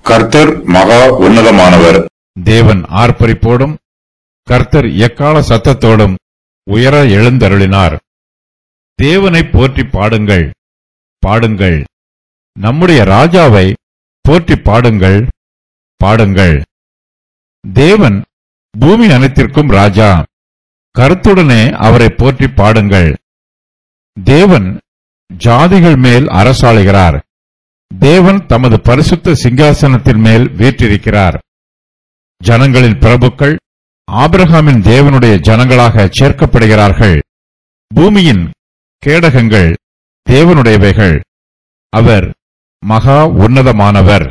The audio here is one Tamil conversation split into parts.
கர்த்தர் மகா உன்னதமானவர் தேவன் ஆர்ப்பரிப்போடும் கர்த்தர் எக்கால சத்தத்தோடும் உயர எழுந்தருளினார் தேவனை போற்றி பாடுங்கள் பாடுங்கள் நம்முடைய ராஜாவை போற்றி பாடுங்கள் பாடுங்கள் தேவன் பூமி அனைத்திற்கும் ராஜா கருத்துடனே அவரை போற்றி பாடுங்கள் தேவன் ஜாதிகள் மேல் அரசாளுகிறார் தேவன் தமது பரிசுத்த சிங்காசனத்தின் மேல் வீற்றிருக்கிறார் ஜனங்களின் பிரபுக்கள் ஆபிரகாமின் தேவனுடைய ஜனங்களாக சேர்க்கப்படுகிறார்கள் பூமியின் கேடகங்கள் தேவனுடையவைகள் அவர் மகா உன்னதமானவர்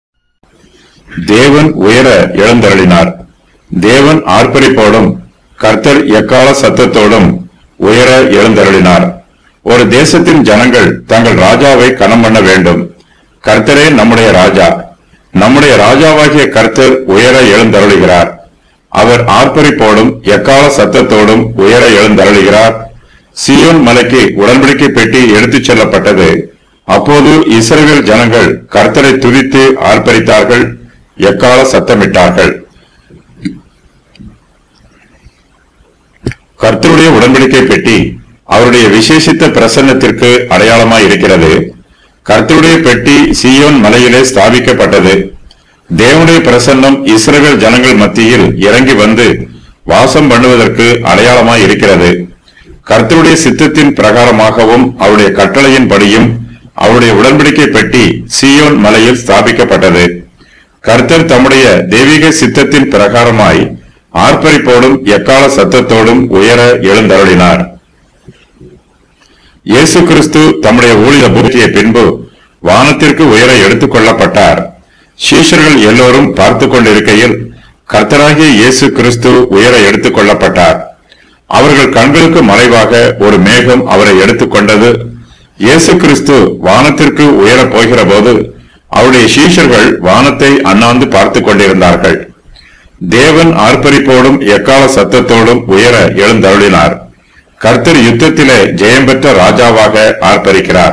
தேவன் உயர எழுந்தருளினார் தேவன் ஆர்ப்பரிப்போடும் கர்த்தர் எக்கால சத்தத்தோடும் உயர எழுந்தருளினார் ஒரு தேசத்தின் ஜனங்கள் தங்கள் ராஜாவை கனம் பண்ண வேண்டும் கர்த்தரே நம்முடைய ராஜா நம்முடைய ராஜாவாகிய கர்த்தர் உயர எழுந்தருளுகிறார் அவர் ஆர்ப்பரிப்போடும் எக்கால சத்தத்தோடும் உயர எழுந்தருளுகிறார் சியோன் மலைக்கு உடன்படிக்கை பெட்டி எடுத்துச் செல்லப்பட்டது அப்போது இஸ்ரவேல் ஜனங்கள் கர்த்தரை துதித்து ஆர்ப்பரித்தார்கள் எக்கால சத்தமிட்டார்கள் கர்த்தருடைய உடன்படிக்கை பெட்டி அவருடைய விசேஷித்த பிரசன்னத்திற்கு அடையாளமாய் இருக்கிறது கர்த்தருடைய பெட்டி சீயோன் மலையிலே ஸ்தாபிக்கப்பட்டது தேவனுடைய பிரசன்னம் இஸ்ரவேல் ஜனங்கள் மத்தியில் இறங்கி வந்து வாசம் பண்ணுவதற்கு அடையாளமாய் இருக்கிறது கர்த்தருடைய சித்தத்தின் பிரகாரமாகவும் அவருடைய கட்டளையின்படியும் அவருடைய உடன்படிக்கை பெட்டி சீயோன் மலையில் ஸ்தாபிக்கப்பட்டது கர்த்தர் தம்முடைய தெய்வீக சித்தத்தின் பிரகாரமாய் ஆர்ப்பரிப்போடும் எக்கால சத்தத்தோடும் உயர எழுந்தருளினார் இயேசு கிறிஸ்து தம்முடைய ஊழிய பூர்த்திய பின்பு வானத்திற்கு உயர எடுத்துக் கொள்ளப்பட்டார் சீஷர்கள் எல்லோரும் பார்த்து கொண்டிருக்கையில் கர்த்தராகிய இயேசு கிறிஸ்து உயர எடுத்துக் கொள்ளப்பட்டார் அவர்கள் கண்களுக்கு மறைவாக ஒரு மேகம் அவரை எடுத்துக்கொண்டது இயேசு கிறிஸ்து வானத்திற்கு உயரப் போகிற போது அவருடைய சீஷர்கள் வானத்தை அண்ணாந்து பார்த்துக் கொண்டிருந்தார்கள் தேவன் ஆர்ப்பரிப்போடும் எக்கால சத்தத்தோடும் உயர எழுந்தருளினார் கர்த்தர் யுத்தத்திலே ஜெயம் பெற்ற ராஜாவாக ஆர்ப்பரிக்கிறார்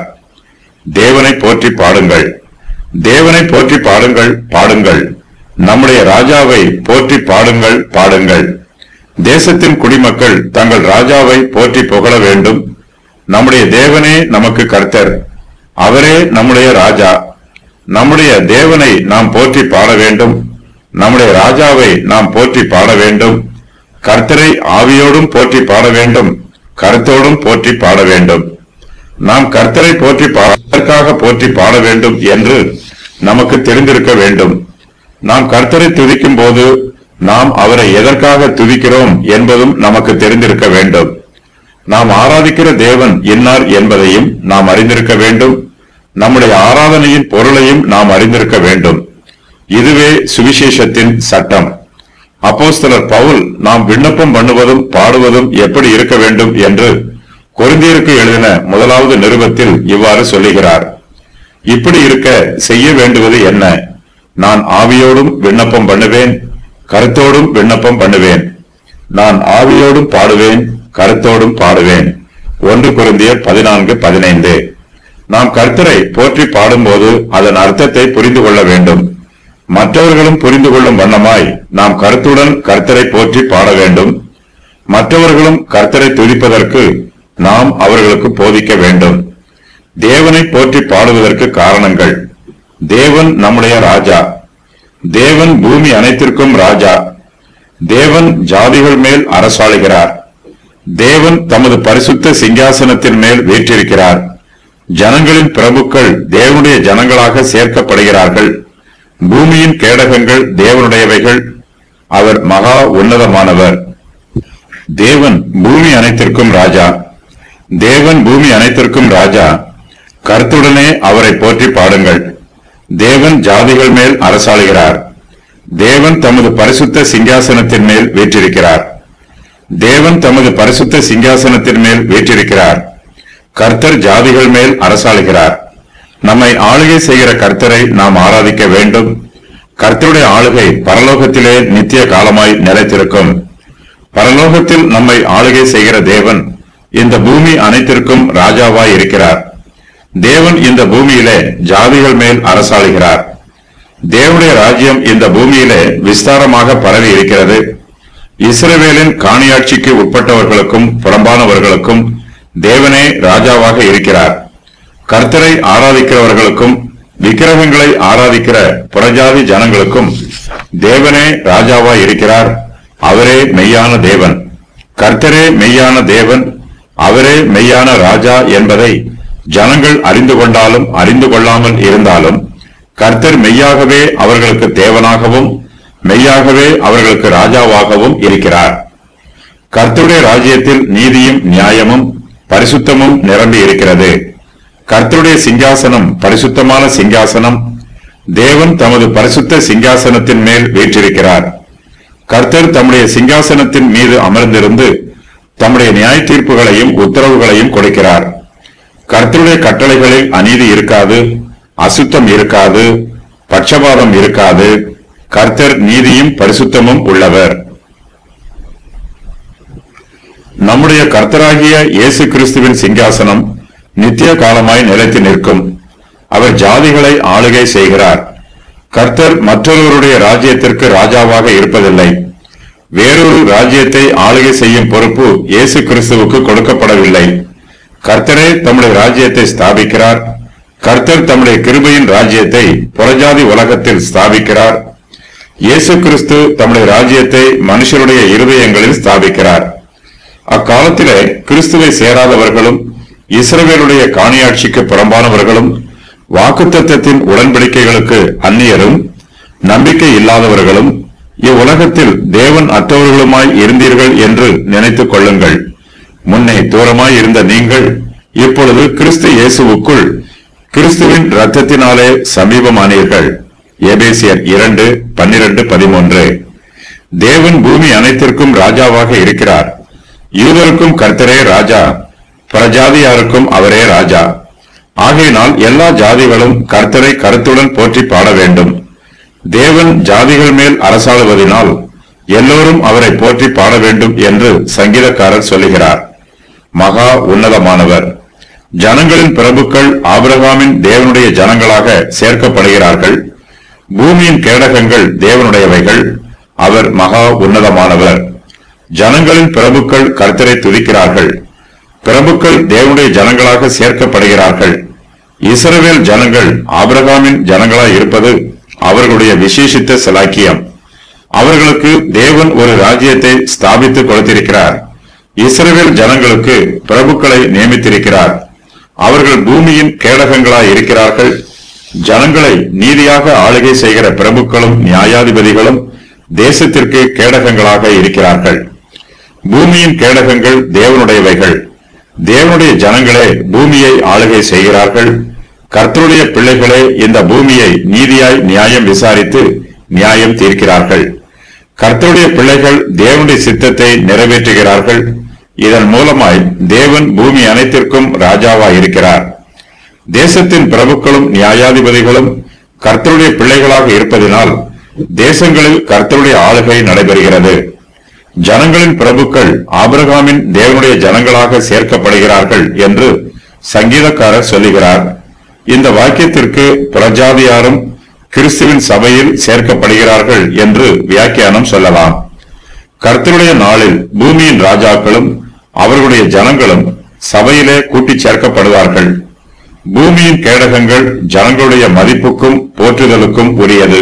தேவனை போற்றி பாடுங்கள் தேவனை போற்றி பாடுங்கள் பாடுங்கள் நம்முடைய ராஜாவை போற்றி பாடுங்கள் பாடுங்கள் தேசத்தின் குடிமக்கள் தங்கள் ராஜாவை போற்றி புகழ வேண்டும் நம்முடைய தேவனே நமக்கு கர்த்தர் அவரே நம்முடைய ராஜா நம்முடைய தேவனை நாம் போற்றி பாட வேண்டும் நம்முடைய ராஜாவை நாம் போற்றி பாட வேண்டும் கர்த்தரை ஆவியோடும் போற்றி பாட வேண்டும் கருத்தோடும் போற்றி பாட வேண்டும் நாம் கர்த்தரை போற்றி பாடற்காக போற்றி பாட வேண்டும் என்று நமக்கு தெரிந்திருக்க வேண்டும் நாம் கர்த்தரை துதிக்கும் போது நாம் அவரை எதற்காக துதிக்கிறோம் என்பதும் நமக்கு தெரிந்திருக்க வேண்டும் நாம் ஆராதிக்கிற தேவன் இன்னார் என்பதையும் நாம் அறிந்திருக்க வேண்டும் நம்முடைய ஆராதனையின் பொருளையும் நாம் அறிந்திருக்க வேண்டும் இதுவே சுவிசேஷத்தின் சட்டம் அப்போஸ்தலர் பவுல் நாம் விண்ணப்பம் பண்ணுவதும் பாடுவதும் எப்படி இருக்க வேண்டும் என்று கொரிந்தியருக்கு எழுதின முதலாவது நிருபத்தில் இவ்வாறு சொல்லுகிறார் இப்படி இருக்க செய்ய வேண்டுவது என்ன நான் ஆவியோடும் விண்ணப்பம் பண்ணுவேன் கருத்தோடும் விண்ணப்பம் பண்ணுவேன் நான் ஆவியோடும் பாடுவேன் கருத்தோடும் பாடுவேன் ஒன்று குருந்தியர் பதினான்கு பதினைந்து நாம் கர்த்தரை போற்றி பாடும்போது அதன் அர்த்தத்தை புரிந்து கொள்ள வேண்டும் மற்றவர்களும் புரிந்து கொள்ளும் வண்ணமாய் நாம் கருத்துடன் கர்த்தரை போற்றி பாட வேண்டும் மற்றவர்களும் கர்த்தரை துதிப்பதற்கு நாம் அவர்களுக்கு போதிக்க வேண்டும் தேவனை போற்றி பாடுவதற்கு காரணங்கள் தேவன் நம்முடைய ராஜா தேவன் பூமி அனைத்திற்கும் ராஜா தேவன் ஜாதிகள் மேல் அரசாளுகிறார் தேவன் தமது பரிசுத்த சிங்காசனத்தின் மேல் வீற்றிருக்கிறார் ஜனங்களின் பிரபுக்கள் தேவனுடைய ஜனங்களாக சேர்க்கப்படுகிறார்கள் பூமியின் கேடகங்கள் தேவனுடையவைகள் அவர் மகா உன்னதமானவர் தேவன் பூமி அனைத்திற்கும் ராஜா தேவன் பூமி அனைத்திற்கும் ராஜா கருத்துடனே அவரை போற்றி பாடுங்கள் தேவன் ஜாதிகள் மேல் அரசாளுகிறார் தேவன் தமது பரிசுத்த சிங்காசனத்தின் மேல் வீற்றிருக்கிறார் தேவன் தமது பரிசுத்த சிங்காசனத்தின் மேல் வீற்றிருக்கிறார் கர்த்தர் ஜாதிகள் மேல் அரசாளுகிறார் நம்மை ஆளுகை செய்கிற கர்த்தரை நாம் ஆராதிக்க வேண்டும் கர்த்தருடைய ஆளுகை பரலோகத்திலே நித்திய காலமாய் நிலைத்திருக்கும் பரலோகத்தில் நம்மை ஆளுகை செய்கிற தேவன் இந்த பூமி அனைத்திற்கும் ராஜாவாய் இருக்கிறார் தேவன் இந்த பூமியிலே ஜாதிகள் மேல் அரசாளுகிறார் தேவனுடைய ராஜ்யம் இந்த பூமியிலே விஸ்தாரமாக பரவி இருக்கிறது இஸ்ரவேலின் காணியாட்சிக்கு உட்பட்டவர்களுக்கும் புறம்பானவர்களுக்கும் தேவனே ராஜாவாக இருக்கிறார் கர்த்தரை ஆராதிக்கிறவர்களுக்கும் விக்கிரகங்களை ஆராதிக்கிற புறஜாதி ஜனங்களுக்கும் தேவனே ராஜாவாய் இருக்கிறார் அவரே மெய்யான தேவன் கர்த்தரே மெய்யான தேவன் அவரே மெய்யான ராஜா என்பதை ஜனங்கள் அறிந்து கொண்டாலும் அறிந்து கொள்ளாமல் இருந்தாலும் கர்த்தர் மெய்யாகவே அவர்களுக்கு தேவனாகவும் மெய்யாகவே அவர்களுக்கு ராஜாவாகவும் இருக்கிறார் கர்த்தருடைய ராஜ்யத்தில் நீதியும் நியாயமும் பரிசுத்தமும் நிரம்பி இருக்கிறது கர்த்தருடைய சிங்காசனம் பரிசுத்தமான சிங்காசனம் தேவன் தமது பரிசுத்த சிங்காசனத்தின் மேல் வீற்றிருக்கிறார் கர்த்தர் தம்முடைய சிங்காசனத்தின் மீது அமர்ந்திருந்து தம்முடைய நியாய தீர்ப்புகளையும் உத்தரவுகளையும் கொடுக்கிறார் கர்த்தருடைய கட்டளைகளில் அநீதி இருக்காது அசுத்தம் இருக்காது பட்சபாதம் இருக்காது கர்த்தர் நீதியும் பரிசுத்தமும் உள்ளவர் நம்முடைய கர்த்தராகிய இயேசு கிறிஸ்துவின் சிங்காசனம் நித்திய காலமாய் நிலைத்து நிற்கும் அவர் ஜாதிகளை ஆளுகை செய்கிறார் கர்த்தர் மற்றொருவருடைய ராஜ்யத்திற்கு ராஜாவாக இருப்பதில்லை வேறொரு ராஜ்யத்தை ஆளுகை செய்யும் பொறுப்பு இயேசு கிறிஸ்துவுக்கு கொடுக்கப்படவில்லை கர்த்தரே தம்முடைய ராஜ்யத்தை ஸ்தாபிக்கிறார் கர்த்தர் தம்முடைய கிருபையின் ராஜ்யத்தை புறஜாதி உலகத்தில் ஸ்தாபிக்கிறார் இயேசு கிறிஸ்து தம்முடைய ராஜ்யத்தை மனுஷருடைய இருதயங்களில் ஸ்தாபிக்கிறார் அக்காலத்திலே கிறிஸ்துவை சேராதவர்களும் இஸ்ரவேலுடைய காணியாட்சிக்கு புறம்பானவர்களும் வாக்குத்தத்தத்தின் உடன்படிக்கைகளுக்கு அந்நியரும் நம்பிக்கை இல்லாதவர்களும் இவ்வுலகத்தில் தேவன் அற்றவர்களுமாய் இருந்தீர்கள் என்று நினைத்துக் கொள்ளுங்கள் முன்னே தூரமாய் இருந்த நீங்கள் இப்பொழுது கிறிஸ்து இயேசுவுக்குள் கிறிஸ்துவின் இரத்தத்தினாலே சமீபமானீர்கள் எபேசியர் இரண்டு பன்னிரண்டு பதிமூன்று தேவன் பூமி அனைத்திற்கும் ராஜாவாக இருக்கிறார் யூதருக்கும் கர்த்தரே ராஜா பிரஜாதியாருக்கும் அவரே ராஜா ஆகையினால் எல்லா ஜாதிகளும் கர்த்தரை கருத்துடன் போற்றி பாட வேண்டும் தேவன் ஜாதிகள் மேல் அரசாளுவதினால் எல்லோரும் அவரை போற்றி பாட வேண்டும் என்று சங்கீதக்காரர் சொல்லுகிறார் மகா உன்னதமானவர் ஜனங்களின் பிரபுக்கள் ஆபிரகாமின் தேவனுடைய ஜனங்களாக சேர்க்கப்படுகிறார்கள் பூமியின் கேடகங்கள் தேவனுடையவைகள் அவர் மகா உன்னதமானவர் ஜனங்களின் பிரபுக்கள் கர்த்தரை துதிக்கிறார்கள் பிரபுக்கள் தேவனுடைய ஜனங்களாக சேர்க்கப்படுகிறார்கள் இஸ்ரவேல் ஜனங்கள் ஆபிரகாமின் ஜனங்களாய் இருப்பது அவர்களுடைய விசேஷித்த சிலாக்கியம் அவர்களுக்கு தேவன் ஒரு ராஜ்யத்தை ஸ்தாபித்து கொடுத்திருக்கிறார் இஸ்ரவேல் ஜனங்களுக்கு பிரபுக்களை நியமித்திருக்கிறார் அவர்கள் பூமியின் கேடகங்களாய் இருக்கிறார்கள் ஜனங்களை நீதியாக ஆளுகை செய்கிற பிரபுக்களும் நியாயாதிபதிகளும் தேசத்திற்கு கேடகங்களாக இருக்கிறார்கள் பூமியின் கேடகங்கள் தேவனுடையவைகள் தேவனுடைய ஜனங்களே பூமியை ஆளுகை செய்கிறார்கள் கர்த்தருடைய பிள்ளைகளே இந்த பூமியை நீதியாய் நியாயம் விசாரித்து நியாயம் தீர்க்கிறார்கள் கர்த்தருடைய பிள்ளைகள் தேவனுடைய சித்தத்தை நிறைவேற்றுகிறார்கள் இதன் மூலமாய் தேவன் பூமி அனைத்திற்கும் ராஜாவாய் இருக்கிறார் தேசத்தின் பிரபுக்களும் நியாயாதிபதிகளும் கர்த்தருடைய பிள்ளைகளாக இருப்பதினால் தேசங்களில் கர்த்தருடைய ஆளுகை நடைபெறுகிறது ஜனங்களின் பிரபுக்கள் ஆபிரகாமின் தேவனுடைய ஜனங்களாக சேர்க்கப்படுகிறார்கள் என்று சங்கீதக்காரர் சொல்லுகிறார் இந்த வாக்கியத்திற்கு பிரஜாதியாரும் கிறிஸ்துவின் சபையில் சேர்க்கப்படுகிறார்கள் என்று வியாக்கியானம் சொல்லலாம் கர்த்தருடைய நாளில் பூமியின் ராஜாக்களும் அவர்களுடைய ஜனங்களும் சபையிலே கூட்டிச் சேர்க்கப்படுவார்கள் பூமியின் கேடகங்கள் ஜனங்களுடைய மதிப்புக்கும் போற்றுதலுக்கும் உரியது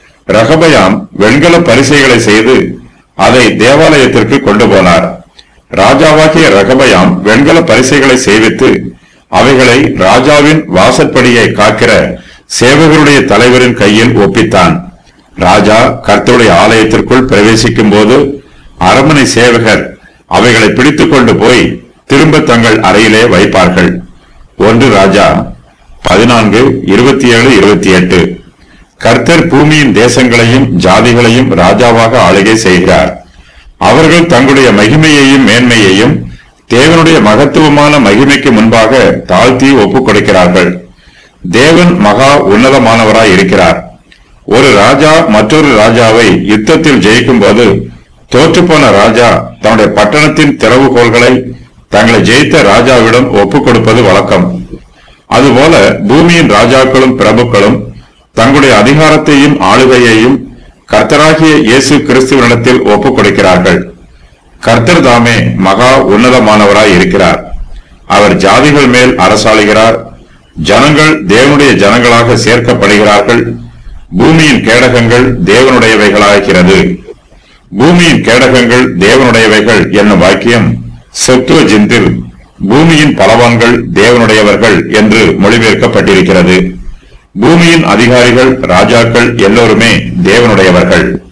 ரகபயாம் வெண்கல பரிசைகளை செய்து அதை தேவாலயத்திற்கு கொண்டு போனார் ராஜாவாகிய ரகபயாம் வெண்கல பரிசைகளை சேவித்து அவைகளை ராஜாவின் வாசற்படியை காக்கிற சேவகருடைய தலைவரின் கையில் ஒப்பித்தான் ராஜா கர்த்தருடைய ஆலயத்திற்குள் பிரவேசிக்கும் போது அரண்மனை சேவகர் அவைகளை பிடித்துக் கொண்டு போய் திரும்ப தங்கள் அறையிலே வைப்பார்கள் ஒன்று ராஜா பதினான்கு இருபத்தி ஏழு இருபத்தி எட்டு கர்த்தர் பூமியின் தேசங்களையும் ஜாதிகளையும் ராஜாவாக ஆளுகை செய்கிறார் அவர்கள் தங்களுடைய மகிமையையும் மேன்மையையும் தேவனுடைய மகத்துவமான மகிமைக்கு முன்பாக தாழ்த்தி ஒப்புக் கொடுக்கிறார்கள் தேவன் மகா உன்னதமானவராய் இருக்கிறார் ஒரு ராஜா மற்றொரு ராஜாவை யுத்தத்தில் ஜெயிக்கும் போது தோற்றுப்போன ராஜா தன்னுடைய பட்டணத்தின் திறவுகோள்களை தங்களை ஜெயித்த ராஜாவிடம் ஒப்புக் கொடுப்பது வழக்கம் அதுபோல பூமியின் ராஜாக்களும் பிரபுக்களும் தங்களுடைய அதிகாரத்தையும் ஆளுகையையும் கர்த்தராகிய இயேசு கிறிஸ்துவனிடத்தில் ஒப்புக் கொடுக்கிறார்கள் கர்த்தர் தாமே மகா உன்னதமானவராய் இருக்கிறார் அவர் ஜாதிகள் மேல் அரசாளுகிறார் ஜனங்கள் தேவனுடைய ஜனங்களாக சேர்க்கப்படுகிறார்கள் பூமியின் கேடகங்கள் தேவனுடையவைகளாகிறது பூமியின் கேடகங்கள் தேவனுடையவைகள் என்னும் வாக்கியம் செத்துவ ஜிந்தில் பூமியின் பலவான்கள் தேவனுடையவர்கள் என்று மொழிபெயர்க்கப்பட்டிருக்கிறது பூமியின் அதிகாரிகள் ராஜாக்கள் எல்லோருமே தேவனுடையவர்கள்